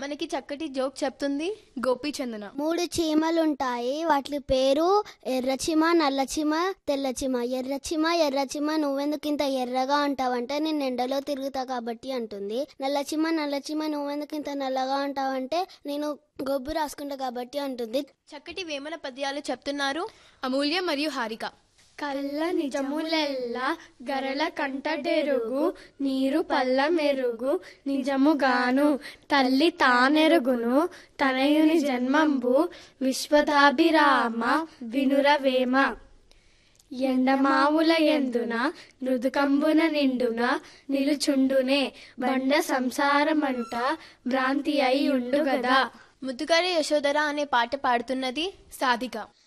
మనకి చక్కటి జోక్ చెప్తుంది గోపీచందన మూడు చీమలుంటాయి వాటి పేరు ఎర్రచీమ నల్లచీమ తెల్లచీమ ఎర్రచీమ ఎర్రచీమ నువ్వెందుకు ఇంత ఎర్రగా ఉంటావంటే నేను ఎండలో తిరుగుతా కాబట్టి అంటుంది నల్లచీమ నల్లచీమ నువ్వెందుకు ఇంత నల్లగా ఉంటావంటే నేను గొబ్బు రాసుకుంటా కాబట్టి అంటుంది చక్కటి వేమన పద్యాలు చెప్తున్నారు అమూల్య మరియు హారిక కళ్ళ నిజములెల్ల గరల కంటడెరుగు నీరు పల్ల మెరుగు నిజముగాను తల్లి తానెరుగును తనయుని జన్మంబు విశ్వదాభిరామ వినురవేమ ఎండమావుల ఎందున మృదుకంబున నిండున నిలుచుండునే బండ సంసారమంట భ్రాంతి అయి ఉండు గదా ముద్దుగారి యశోధర అనే పాట పాడుతున్నది సాధిక